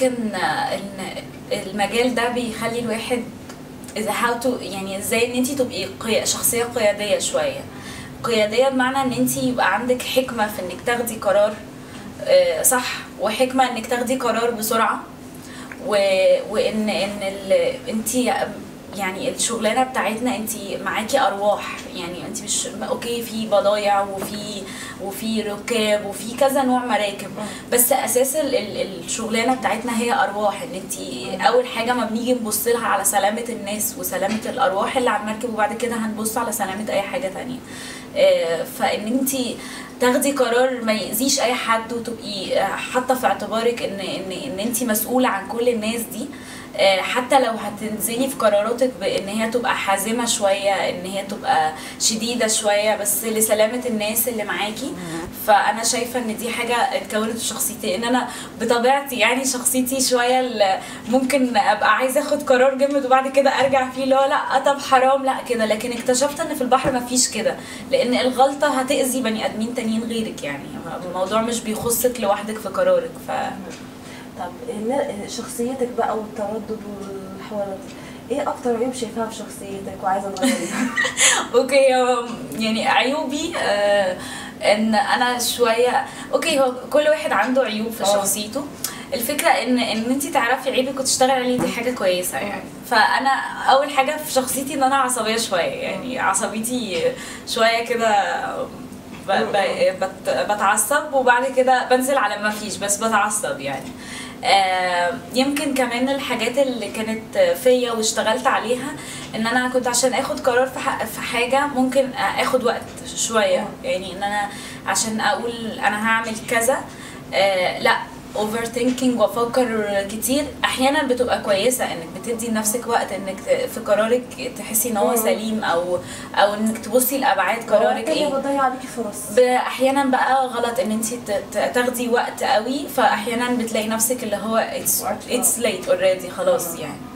يمكن آه، ان المجال ده بيخلي الواحد اذا how to يعني ازاي ان انت تبقي قي... شخصيه قياديه شويه قياديه بمعنى ان انت يبقى عندك حكمه في انك تاخدي قرار آه، صح وحكمه انك تاخدي قرار بسرعه و... وان ان ال... انت يعني الشغلانه بتاعتنا انت معاكي ارواح يعني انت مش اوكي في بضايع وفي وفي ركاب وفي كذا نوع مراكب بس اساس ال- ال- الشغلانه بتاعتنا هي ارواح ان انت اول حاجه ما بنيجي نبص لها على سلامه الناس وسلامه الارواح اللي على المركب وبعد كده هنبص على سلامه اي حاجه تانية آه، فان انت تاخدي قرار ما يأذيش اي حد وتبقي آه، حاطه في اعتبارك ان ان ان انت مسؤوله عن كل الناس دي آه، حتى لو هتنزلي في قراراتك بان هي تبقى حازمه شويه ان هي تبقى شديده شويه بس لسلامه الناس اللي معاكي فانا شايفه ان دي حاجه اتكونت في شخصيتي ان انا بطبيعتي يعني شخصيتي شويه ال- ممكن ابقى عايزه اخد قرار جامد وبعد كده ارجع فيه اللي هو لا طب حرام لا كده لكن اكتشفت ان في البحر ما فيش كده لان الغلطه هتاذي بني ادمين تانيين غيرك يعني الموضوع مش بيخصك لوحدك في قرارك ف طب النا- شخصيتك بقى والتردد والحوارات ايه اكتر عيوب شايفاها في شخصيتك وعايزه تغيريها اوكي هو يعني عيوبي آه ان انا شويه اوكي هو كل واحد عنده عيوب في آه. شخصيته الفكره ان ان انت تعرفي عيبك وتشتغلي عليه دي حاجه كويسه يعني فانا اول حاجه في شخصيتي ان انا عصبيه شويه يعني عصبيتي شويه كده ب- ب- بت- بتعصب وبعد كده بنزل على ما فيش بس بتعصب يعني آه، يمكن كمان الحاجات اللي كانت فيا واشتغلت عليها ان انا كنت عشان اخد قرار في ح- في حاجه ممكن اخد وقت شويه يعني ان انا عشان اقول انا هعمل كذا آه، لا اوفر ثينكينج وافكر كتير احيانا بتبقى كويسه انك بتدي لنفسك وقت انك ت- في قرارك تحسي ان هو مم. سليم او او انك تبصي لابعاد قرارك ايه ايه بتضيع عليكي فرص ب- احيانا بقى غلط ان انت تاخدي وقت قوي فاحيانا بتلاقي نفسك اللي هو it's, وقت it's late already خلاص يعني